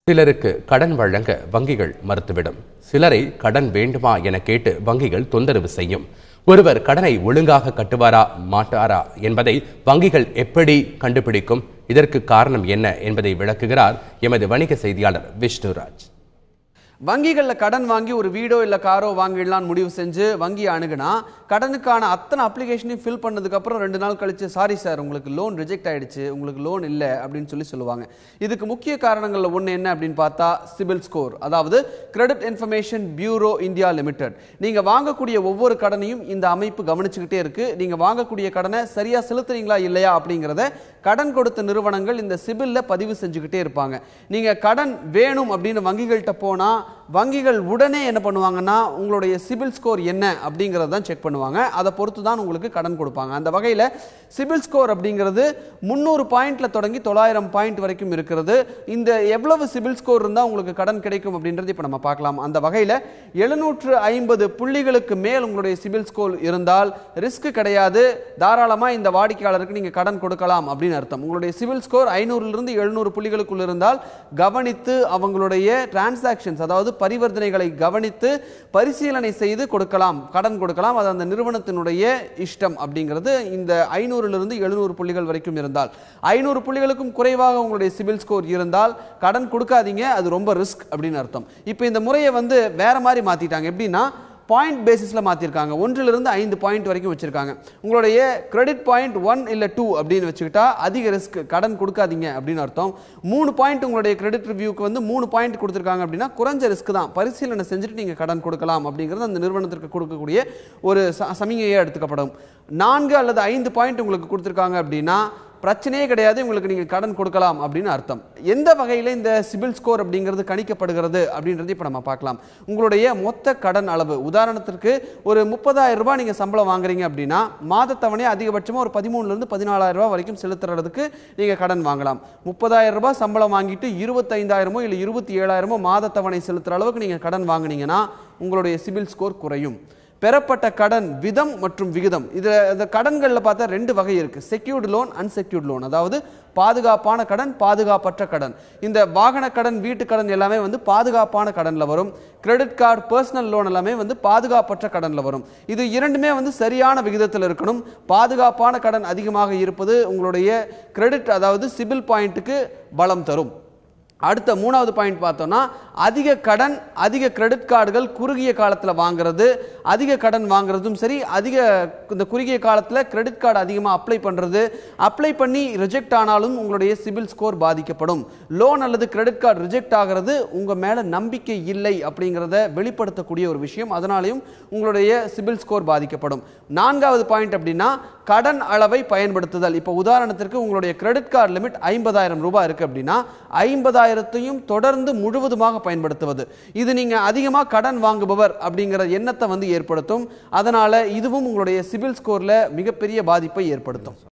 சிலருக்கு கடன் வழங்க வங்கிகள் மறுத்துவிடும் சிலரை கடன் வேண்டுமா என கேட்டு வங்கிகள் தொந்தரவு செய்யும் ஒருவர் கடனை ஒழுங்காக கட்டுவாரா மாட்டாரா என்பதை வங்கிகள் எப்படி கண்டுபிடிக்கும் இதற்கு காரணம் என்ன என்பதை விளக்குகிறார் எமது வணிக செய்தியாளர் விஷ்ணுராஜ் வங்கிகளில் கடன் வாங்கி ஒரு வீடோ இல்லை காரோ வாங்கிடலாம்னு முடிவு செஞ்சு வங்கி அணுகுனா கடனுக்கான அத்தனை அப்ளிகேஷனையும் ஃபில் பண்ணதுக்கப்புறம் ரெண்டு நாள் கழிச்சு சாரி சார் உங்களுக்கு லோன் ரிஜெக்ட் ஆயிடுச்சு உங்களுக்கு லோன் இல்லை அப்படின்னு சொல்லி சொல்லுவாங்க இதுக்கு முக்கிய காரணங்களில் ஒன்று என்ன அப்படின்னு பார்த்தா சிபில் ஸ்கோர் அதாவது credit information bureau India limited நீங்கள் வாங்கக்கூடிய ஒவ்வொரு கடனையும் இந்த அமைப்பு கவனிச்சுக்கிட்டே இருக்கு நீங்கள் வாங்கக்கூடிய கடனை சரியாக செலுத்துறீங்களா இல்லையா அப்படிங்கிறத கடன் கொடுத்த நிறுவனங்கள் இந்த சிபில்ல பதிவு செஞ்சுக்கிட்டே இருப்பாங்க நீங்கள் கடன் வேணும் அப்படின்னு வங்கிகள்கிட்ட போனால் வங்கிகள் உடனே என்ன பண்ணுவாங்கன்னா உங்களுடைய சிபில் ஸ்கோர் என்ன அப்படிங்கிறத தான் செக் பண்ணுவாங்க அதை பொறுத்து தான் உங்களுக்கு கடன் கொடுப்பாங்க அந்த வகையில் சிபில் ஸ்கோர் அப்படிங்கிறது முந்நூறு பாயிண்ட்ல தொடங்கி தொள்ளாயிரம் பாயிண்ட் வரைக்கும் இருக்கிறது இந்த எவ்வளவு சிபில் ஸ்கோர் இருந்தால் உங்களுக்கு கடன் கிடைக்கும் அப்படின்றது இப்போ நம்ம பார்க்கலாம் அந்த வகையில் எழுநூற்று ஐம்பது புள்ளிகளுக்கு மேல் உங்களுடைய சிபில் ஸ்கோர் இருந்தால் ரிஸ்க் கிடையாது தாராளமாக இந்த வாடிக்கையாளருக்கு நீங்கள் கடன் கொடுக்கலாம் அப்படின்னு அர்த்தம் உங்களுடைய சிபில் ஸ்கோர் ஐநூறுலேருந்து எழுநூறு புள்ளிகளுக்குள் இருந்தால் கவனித்து அவங்களுடைய டிரான்சாக்ஷன்ஸ் அதாவது பரிவர்த்தனைகளை கவனித்து பரிசீலனை செய்து கொடுக்கலாம் கடன் கொடுக்கலாம் அது அந்த நிறுவனத்தினுடைய இஷ்டம் அப்படிங்கிறது இந்த ஐநூறுலிருந்து எழுநூறு புள்ளிகள் வரைக்கும் இருந்தால் ஐநூறு புள்ளிகளுக்கும் குறைவாக உங்களுடைய சிபில் ஸ்கோர் இருந்தால் கடன் கொடுக்காதீங்க அது ரொம்ப ரிஸ்க் அப்படின்னு அர்த்தம் இப்போ இந்த முறையை வந்து வேற மாதிரி மாத்திட்டாங்க எப்படின்னா பாயிண்ட் பேசிஸில் மாற்றிருக்காங்க ஒன்றிலிருந்து ஐந்து பாயிண்ட் வரைக்கும் வச்சுருக்காங்க உங்களுடைய கிரெடிட் பாயிண்ட் ஒன் இல்லை டூ அப்படின்னு வச்சுக்கிட்டா அதிக ரிஸ்க் கடன் கொடுக்காதீங்க அப்படின்னு அர்த்தம் மூணு பாயிண்ட் உங்களுடைய கிரெடிட் ரிவ்யூக்கு வந்து மூணு பாயிண்ட் கொடுத்துருக்காங்க அப்படின்னா குறைஞ்ச ரிஸ்க் தான் பரிசீலனை செஞ்சுட்டு நீங்கள் கடன் கொடுக்கலாம் அப்படிங்கிறது அந்த நிறுவனத்திற்கு கொடுக்கக்கூடிய ஒரு ச சமிகையாக எடுத்துக்கப்படும் நான்கு அல்லது ஐந்து பாயிண்ட் உங்களுக்கு கொடுத்துருக்காங்க அப்படின்னா பிரச்சனையே கிடையாது உங்களுக்கு நீங்கள் கடன் கொடுக்கலாம் அப்படின்னு அர்த்தம் எந்த வகையில் இந்த சிபில் ஸ்கோர் அப்படிங்கிறது கணிக்கப்படுகிறது அப்படின்றது இப்போ நம்ம பார்க்கலாம் உங்களுடைய மொத்த கடன் அளவு உதாரணத்திற்கு ஒரு முப்பதாயிரம் ரூபாய் நீங்கள் சம்பளம் வாங்குறீங்க அப்படின்னா மாதத்தவணை அதிகபட்சமாக ஒரு பதிமூணுலேருந்து பதினாலாயிரம் ரூபாய் வரைக்கும் செலுத்துறதுக்கு நீங்கள் கடன் வாங்கலாம் முப்பதாயிரம் ரூபாய் சம்பளம் வாங்கிட்டு இருபத்தைந்தாயிரமோ இல்லை இருபத்தி ஏழாயிரமோ மாதத்தவணை செலுத்துகிற அளவுக்கு நீங்கள் கடன் வாங்குனீங்கன்னா உங்களுடைய சிபில் ஸ்கோர் குறையும் பெறப்பட்ட கடன் விதம் மற்றும் விகிதம் இது இந்த கடன்களில் பார்த்தா ரெண்டு வகை இருக்கு செக்யூர்டு லோன் அன்செக்யூர்டு லோன் அதாவது பாதுகாப்பான கடன் பாதுகாப்பற்ற கடன் இந்த வாகன கடன் வீட்டு கடன் எல்லாமே வந்து பாதுகாப்பான கடனில் வரும் கிரெடிட் கார்டு பர்சனல் லோன் எல்லாமே வந்து பாதுகாப்பற்ற கடனில் வரும் இது இரண்டுமே வந்து சரியான விகிதத்தில் இருக்கணும் பாதுகாப்பான கடன் அதிகமாக இருப்பது உங்களுடைய கிரெடிட் அதாவது சிபில் பாயிண்ட்டுக்கு பலம் தரும் அடுத்த மூணாவது பாயிண்ட் பார்த்தோம்னா அதிக கடன் அதிக கிரெடிட் கார்டுகள் குறுகிய காலத்தில் வாங்குறது அதிக கடன் வாங்குறதும் சரி அதிக இந்த குறுகிய காலத்தில் கிரெடிட் கார்டு அதிகமாக அப்ளை பண்ணுறது அப்ளை பண்ணி ரிஜெக்ட் ஆனாலும் உங்களுடைய சிபில் ஸ்கோர் பாதிக்கப்படும் லோன் அல்லது கிரெடிட் கார்டு ரிஜெக்ட் ஆகிறது உங்கள் மேலே நம்பிக்கை இல்லை அப்படிங்கிறத வெளிப்படுத்தக்கூடிய ஒரு விஷயம் அதனாலையும் உங்களுடைய சிபில் ஸ்கோர் பாதிக்கப்படும் நான்காவது பாயிண்ட் அப்படின்னா கடன் அளவை பயன்படுத்துதல் இப்போ உதாரணத்திற்கு உங்களுடைய கிரெடிட் கார்டு லிமிட் ஐம்பதாயிரம் ரூபாய் இருக்குது அப்படின்னா ஐம்பதாயிரத்தையும் தொடர்ந்து முழுவதுமாக பயன்படுத்துவது இது நீங்கள் அதிகமாக கடன் வாங்குபவர் அப்படிங்கிற எண்ணத்தை வந்து ஏற்படுத்தும் அதனால் இதுவும் உங்களுடைய சிபில் ஸ்கோரில் மிகப்பெரிய பாதிப்பை ஏற்படுத்தும்